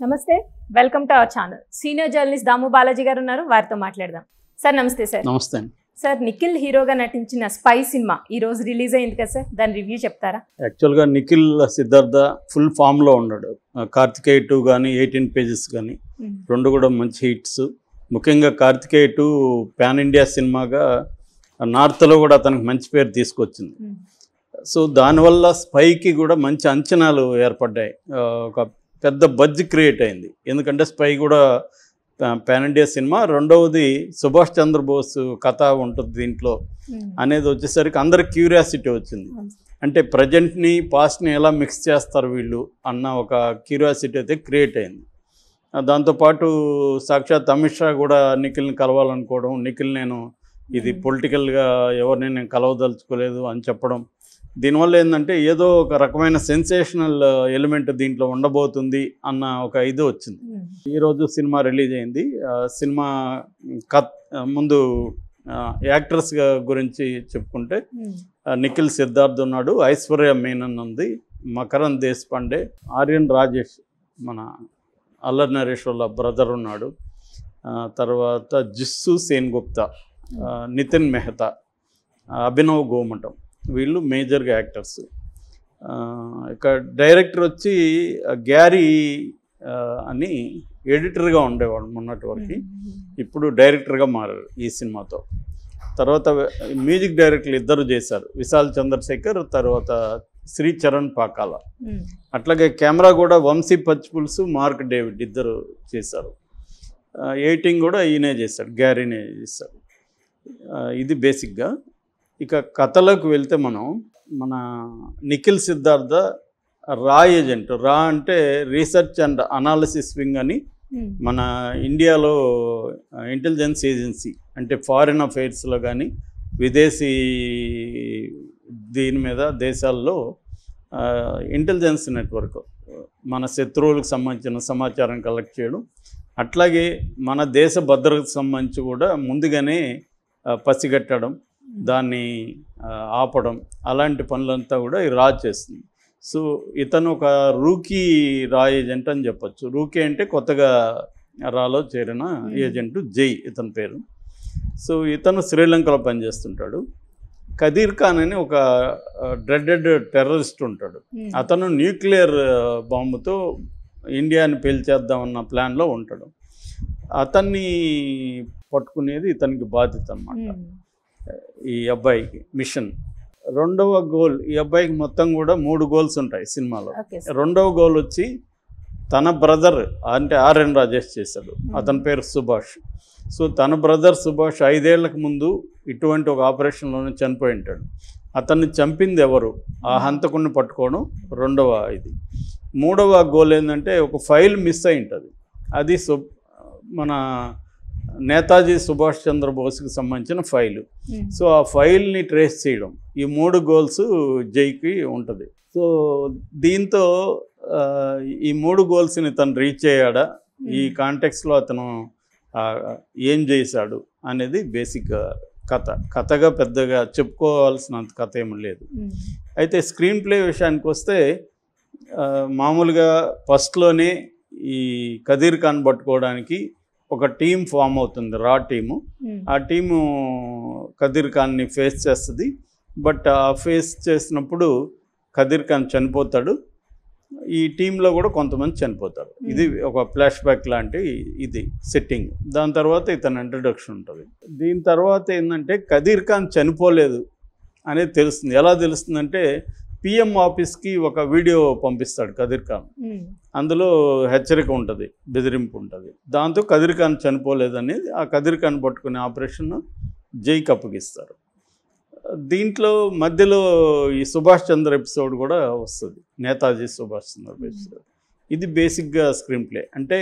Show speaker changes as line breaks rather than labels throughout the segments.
నమస్తే welcome to our channel senior journalist Damu Balaji garu ఉన్నారు వారితో మాట్లాడదాం సార్ నమస్తే సార్
నమస్తే అండి
సార్ నిఖిల్ హీరోగా నటించిన స్పై సినిమా ఈ రోజు రిలీజ్ అయింది కదా సార్ దాని రివ్యూ చెప్తారా
యాక్చువల్గా నిఖిల్ సిద్ధార్థ ఫుల్ ఫామ్లో ఉన్నాడు ఆ, కార్తికేయ టూ కానీ ఎయిటీన్ పేజెస్ కానీ రెండు కూడా మంచి హిట్స్ ముఖ్యంగా కార్తికేయ టూ పాన్ ఇండియా సినిమాగా నార్త్లో కూడా అతనికి మంచి పేరు తీసుకొచ్చింది సో దానివల్ల స్పైకి కూడా మంచి అంచనాలు ఏర్పడ్డాయి ఆ, ఒక పెద్ద బజ్ క్రియేట్ అయింది ఎందుకంటే స్పై కూడా పా- పాన్ ఇండియా సినిమా రెండవది సుభాష్ చంద్రబోస్ కథ ఉంటుంది దీంట్లో అనేది వచ్చేసరికి అందరికి క్యూరియాసిటీ వచ్చింది అంటే ప్రజెంట్ని పాస్ట్ని ఎలా మిక్స్ చేస్తారు వీళ్ళు అన్న ఒక క్యూరియాసిటీ అయితే క్రియేట్ అయింది ఆ, దాంతోపాటు సాక్షాత్ అమిత్ షా కూడా నిఖిల్ని కలవాలనుకోవడం నిఖిల్ నేను ఇది
Hmm.
పొలిటికల్గా ఎవరిని నేను కలవదలుచుకోలేదు అని చెప్పడం దీనివల్ల ఏంటంటే ఏదో ఒక రకమైన సెన్సేషనల్ ఎలిమెంట్ దీంట్లో ఉండబోతుంది అన్న ఒక ఇది వచ్చింది ఈరోజు సినిమా రిలీజ్ అయింది ఆ, సినిమా కత్ ముందు యాక్టర్స్ గురించి చెప్పుకుంటే ఆ, నిఖిల్ సిద్ధార్థ్ ఉన్నాడు ఐశ్వర్య మేనన్ ఉంది మకరన్ దేశపాండే ఆర్యన్ రాజేష్ మన అల్లరి నరేష్ వాళ్ళ బ్రదర్ ఉన్నాడు ఆ, తర్వాత జిస్సు సేన్ గుప్తా ఆ, నితిన్ మెహతా ఆ, అభినవ్ గోమటం వీళ్ళు మేజర్గా యాక్టర్స్ ఆ, ఇక డైరెక్టర్ వచ్చి ఆ, గ్యారీ ఆ, అని ఎడిటర్గా ఉండేవాడు మొన్నటి వరకు ఇప్పుడు డైరెక్టర్గా మారారు ఈ సినిమాతో తర్వాత మ్యూజిక్ డైరెక్టర్లు ఇద్దరు చేశారు విశాల్ చంద్రశేఖర్ తర్వాత శ్రీ చరణ్ పాకాల అట్లాగే కెమెరా కూడా వంశీ పచ్చిపులుసు మార్క్ డేవిడ్ ఇద్దరు చేశారు ఎయిటింగ్ కూడా ఈయనే చేశాడు గ్యారీనే చేశాడు ఆ, ఇది బేసిక్గా ఇక కథలోకి వెళ్తే మనం మన నిఖిల్ సిద్ధార్థ రా ఏజెంట్ రా అంటే రీసెర్చ్ అండ్ అనాలిసిస్ వింగ్ అని మన ఇండియాలో ఇంటెలిజెన్స్ ఏజెన్సీ అంటే ఫారిన్ అఫైర్స్లో కానీ విదేశీ దీని మీద దేశాల్లో ఇంటెలిజెన్స్ నెట్వర్క్ మన శత్రువులకు సంబంధించిన సమాచారం కలెక్ట్ చేయడం అట్లాగే మన దేశ భద్రతకు సంబంధించి కూడా ముందుగానే ఆ, పసిగట్టడం దాన్ని ఆ, ఆపడం అలాంటి పనులంతా కూడా ఈ రా చేస్తుంది సో ఇతను ఒక రూకీ రా ఏజెంట్ అని చెప్పొచ్చు రూకీ అంటే కొత్తగా రాలో చేరిన ఏజెంట్ జై ఇతని పేరు సో ఇతను శ్రీలంకలో పనిచేస్తుంటాడు కదీర్ ఖాన్ అని ఒక డ్రెడెడ్ టెర్రరిస్ట్ ఉంటాడు అతను న్యూక్లియర్ బాంబుతో ఇండియాని పేల్చేద్దామన్న ప్లాన్లో ఉంటాడు అతన్ని పట్టుకునేది ఇతనికి బాధ్యత అన్నమాట ఈ అబ్బాయికి మిషన్ రెండవ గోల్ ఈ అబ్బాయికి మొత్తం కూడా మూడు గోల్స్ ఉంటాయి సినిమాలో
ఓకే
రెండవ గోల్ వచ్చి తన బ్రదర్ అంటే ఆర్ఎన్ రాజేష్ చేశాడు అతని పేరు సుభాష్ సో తన బ్రదర్ సుభాష్ ఐదేళ్లకు ముందు ఇటువంటి ఒక ఆపరేషన్లోనే చనిపోయి ఉంటాడు అతన్ని చంపింది ఎవరు ఆ హంతకుడిని పట్టుకోవడం రెండవ ఇది మూడవ గోల్ ఏంటంటే ఒక ఫైల్ మిస్ అయి ఉంటుంది అది సు మన నేతాజీ సుభాష్ చంద్రబోస్కి సంబంధించిన ఫైలు సో ఆ ఫైల్ని ట్రేస్ చేయడం ఈ మూడు గోల్స్ జైకి ఉంటుంది సో దీంతో ఆ, ఈ మూడు గోల్స్ని తను రీచ్ అయ్యాడా ఈ కాంటెక్స్లో అతను ఆ, ఏం చేశాడు అనేది బేసిక్ కథ కథగా పెద్దగా చెప్పుకోవాల్సినంత కథ ఏమి లేదు అయితే స్క్రీన్ ప్లే విషయానికి వస్తే ఆ, మామూలుగా ఫస్ట్లోనే ఈ కదీర్ ఖాన్ పట్టుకోవడానికి ఒక టీం ఫామ్ అవుతుంది రా టీము ఆ టీము కదీర్ ఖాన్ని ఫేస్ చేస్తుంది బట్ ఆ ఫేస్ చేసినప్పుడు కదీర్ ఖాన్ చనిపోతాడు ఈ టీంలో కూడా కొంతమంది చనిపోతారు ఇది ఒక ఫ్లాష్ బ్యాక్ లాంటి ఇది సెట్టింగ్ దాని తర్వాత ఇతని ఇంట్రడక్షన్ ఉంటుంది దీని తర్వాత ఏంటంటే కదీర్ ఖాన్ చనిపోలేదు అనేది తెలుస్తుంది ఎలా తెలుస్తుందంటే పిఎం ఆఫీస్కి ఒక వీడియో పంపిస్తాడు కదీర్ ఖాన్ అందులో హెచ్చరిక ఉంటుంది బెదిరింపు ఉంటుంది దాంతో కదీర్ ఖాన్ చనిపోలేదని ఆ కదీర్ ఖాన్ పట్టుకునే ఆపరేషన్ జైకి అప్పగిస్తారు దీంట్లో మధ్యలో ఈ సుభాష్ చంద్ర ఎపిసోడ్ కూడా వస్తుంది నేతాజీ సుభాష్ చంద్ర ఎపిసోడ్ ఇది బేసిక్గా స్క్రీన్ ప్లే అంటే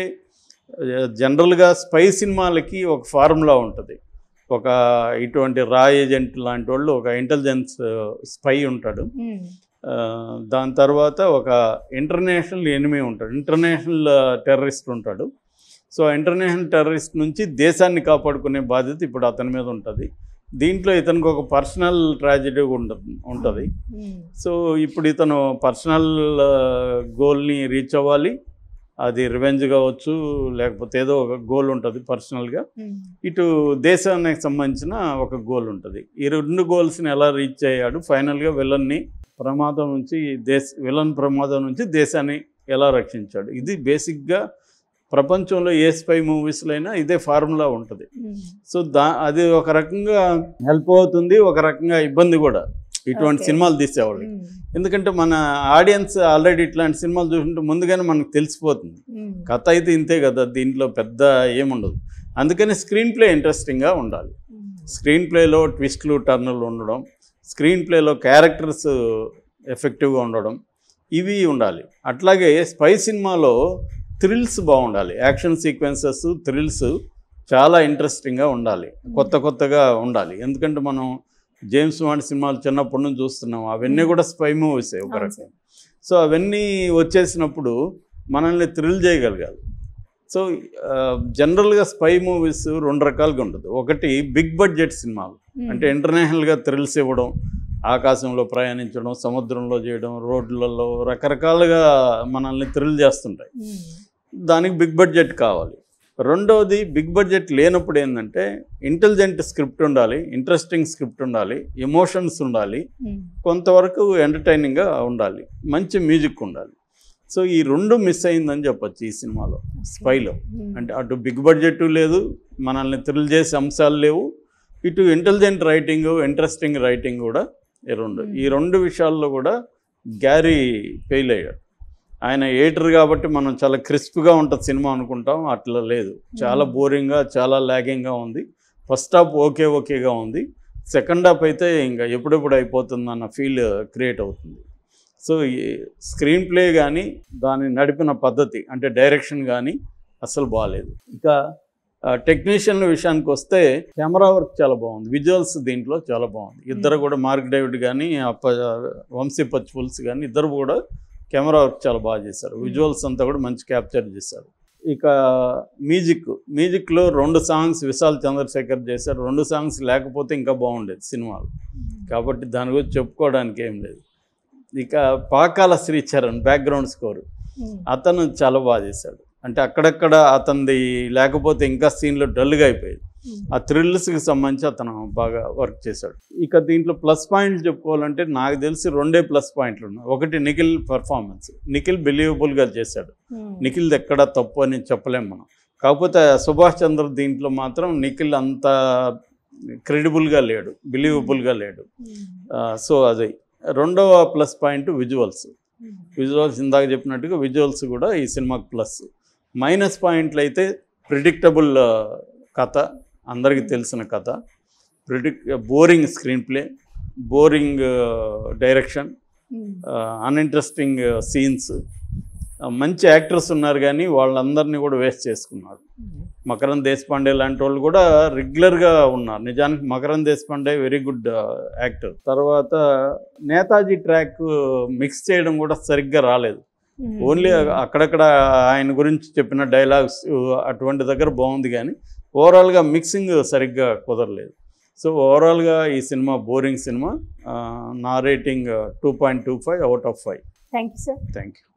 జనరల్గా స్పై సినిమాలకి ఒక ఫార్ములా ఉంటుంది ఒక ఇటువంటి రా ఏజెంట్ లాంటి వాళ్ళు ఒక ఇంటెలిజెన్స్ స్పై ఉంటాడు ఆ, దాని తర్వాత ఒక ఇంటర్నేషనల్ ఎనిమీ ఉంటాడు ఇంటర్నేషనల్ టెర్రరిస్ట్ ఉంటాడు సో ఇంటర్నేషనల్ టెర్రరిస్ట్ నుంచి దేశాన్ని కాపాడుకునే బాధ్యత ఇప్పుడు అతని మీద ఉంటుంది దీంట్లో ఇతనికి ఒక పర్సనల్ ట్రాజెడీ ఉంటుంది ఉంటుంది సో ఇప్పుడు ఇతను పర్సనల్ గోల్ని రీచ్ అవ్వాలి అది రివెంజ్ కావచ్చు లేకపోతే ఏదో ఒక గోల్ ఉంటుంది పర్సనల్గా ఇటు దేశానికి సంబంధించిన ఒక గోల్ ఉంటుంది ఈ రెండు గోల్స్ని ఎలా రీచ్ అయ్యాడు ఫైనల్గా విలన్ని ప్రమాదం నుంచి దేశ విలన్ ప్రమాదం నుంచి దేశాన్ని ఎలా రక్షించాడు ఇది బేసిక్గా ప్రపంచంలో ఏ స్పై మూవీస్లో అయినా ఇదే ఫార్ములా ఉంటుంది సో దా అది ఒక రకంగా హెల్ప్ అవుతుంది ఒక రకంగా ఇబ్బంది కూడా ఇటువంటి
Okay.
సినిమాలు తీసేవాళ్ళు ఎందుకంటే మన ఆడియన్స్ ఆల్రెడీ ఇట్లాంటి సినిమాలు చూస్తుంటే ముందుగానే మనకు తెలిసిపోతుంది కథ అయితే ఇంతే కదా దీంట్లో పెద్ద ఏముండదు అందుకని స్క్రీన్ ప్లే ఇంట్రెస్టింగ్గా ఉండాలి స్క్రీన్ ప్లేలో ట్విస్ట్లు టర్నులు ఉండడం స్క్రీన్ ప్లేలో క్యారెక్టర్స్ ఎఫెక్టివ్గా ఉండడం ఇవి ఉండాలి అట్లాగే స్పై సినిమాలో థ్రిల్స్ బాగుండాలి యాక్షన్ సీక్వెన్సెస్ థ్రిల్స్ చాలా ఇంట్రెస్టింగ్గా ఉండాలి కొత్త కొత్తగా ఉండాలి ఎందుకంటే మనం జేమ్స్ బాండ్ సినిమాలు చిన్నప్పటి నుంచి చూస్తున్నాం అవన్నీ కూడా స్పై మూవీసే ఒక
అవును
రకం సో అవన్నీ వచ్చేసినప్పుడు మనల్ని థ్రిల్ చేయగలగాలి సో జనరల్గా స్పై మూవీస్ రెండు రకాలుగా ఉంటుంది ఒకటి బిగ్ బడ్జెట్ సినిమాలు అంటే ఇంటర్నేషనల్గా థ్రిల్స్ ఇవ్వడం ఆకాశంలో ప్రయాణించడం సముద్రంలో చేయడం రోడ్లలో రకరకాలుగా మనల్ని థ్రిల్ చేస్తుంటాయి దానికి బిగ్ బడ్జెట్ కావాలి రెండవది బిగ్ బడ్జెట్ లేనప్పుడు ఏంటంటే ఇంటెలిజెంట్ స్క్రిప్ట్ ఉండాలి ఇంట్రెస్టింగ్ స్క్రిప్ట్ ఉండాలి ఎమోషన్స్ ఉండాలి కొంతవరకు ఎంటర్టైనింగ్గా ఉండాలి మంచి మ్యూజిక్ ఉండాలి సో ఈ రెండు మిస్ అయిందని చెప్పొచ్చు ఈ సినిమాలో స్పైలో అంటే అటు బిగ్ బడ్జెట్ లేదు మనల్ని థ్రిల్ చేసే అంశాలు లేవు ఇటు ఇంటెలిజెంట్ రైటింగ్ ఇంట్రెస్టింగ్ రైటింగ్ కూడా ఈ రెండు ఈ రెండు విషయాల్లో కూడా గ్యారీ ఫెయిల్ అయ్యాడు ఆయన ఎయిటర్ కాబట్టి మనం చాలా క్రిస్ప్గా ఉంటుంది సినిమా అనుకుంటాం అట్లా లేదు చాలా బోరింగ్గా చాలా ల్యాగింగ్గా ఉంది ఫస్ట్ హాఫ్ ఓకే ఓకేగా ఉంది సెకండ్ హాఫ్ అయితే ఇంకా ఎప్పుడెప్పుడు అయిపోతుంది అన్న ఫీల్ క్రియేట్ అవుతుంది సో ఈ స్క్రీన్ ప్లే కానీ దాన్ని నడిపిన పద్ధతి అంటే డైరెక్షన్ కానీ అసలు బాగాలేదు ఇంకా టెక్నీషియన్ల విషయానికి వస్తే కెమెరా వర్క్ చాలా బాగుంది విజువల్స్ దీంట్లో చాలా బాగుంది ఇద్దరు కూడా మార్క్ డేవిడ్ కానీ అప్ప వంశీ పచ్చిపుల్స్ కానీ ఇద్దరు కూడా కెమెరా వర్క్ చాలా బాగా చేశారు విజువల్స్ అంతా కూడా మంచి క్యాప్చర్ చేశారు ఇక మ్యూజిక్ మ్యూజిక్లో రెండు సాంగ్స్ విశాల్ చంద్రశేఖర్ చేశారు రెండు సాంగ్స్ లేకపోతే ఇంకా బాగుండేది సినిమాలు కాబట్టి దాని గురించి చెప్పుకోవడానికి ఏం లేదు ఇక పాకాల శ్రీచరణ్ బ్యాక్గ్రౌండ్ స్కోర్ అతను చాలా బాగా చేశాడు అంటే అక్కడక్కడ అతనిది లేకపోతే ఇంకా సీన్లో డల్గా అయిపోయేది ఆ థ్రిల్స్కి సంబంధించి అతను బాగా వర్క్ చేశాడు ఇక దీంట్లో ప్లస్ పాయింట్లు చెప్పుకోవాలంటే నాకు తెలిసి రెండే ప్లస్ పాయింట్లు ఉన్నాయి ఒకటి నిఖిల్ పర్ఫార్మెన్స్ నిఖిల్ బిలీవబుల్గా చేశాడు నిఖిల్ది ఎక్కడ తప్పు అని చెప్పలేం మనం కాకపోతే సుభాష్ చంద్ర దీంట్లో మాత్రం నిఖిల్ అంత క్రెడిబుల్గా లేడు బిలీవబుల్గా లేడు సో అది రెండవ ప్లస్ పాయింట్ విజువల్స్ విజువల్స్ ఇందాక చెప్పినట్టుగా విజువల్స్ కూడా ఈ సినిమాకి ప్లస్ మైనస్ పాయింట్లు అయితే ప్రిడిక్టబుల్ కథ అందరికీ తెలిసిన కథ ప్రిడిక్ boring screenplay boring direction uninteresting scenes మంచి యాక్టర్స్ ఉన్నారు కానీ వాళ్ళందరినీ కూడా వేస్ట్ చేసుకున్నారు మకరం దేశపాండే లాంటి వాళ్ళు కూడా రెగ్యులర్గా ఉన్నారు నిజానికి మకరం దేశపాండే వెరీ గుడ్ యాక్టర్ తర్వాత నేతాజీ ట్రాక్ మిక్స్ చేయడం కూడా సరిగ్గా రాలేదు ఓన్లీ అక్కడక్కడ ఆయన గురించి చెప్పిన డైలాగ్స్ అటువంటి దగ్గర బాగుంది కానీ ఓవరాల్గా మిక్సింగ్ సరిగ్గా కుదరలేదు సో ఓవరాల్గా ఈ సినిమా బోరింగ్ సినిమా నా rating two point two five out of five
thank you sir
thank you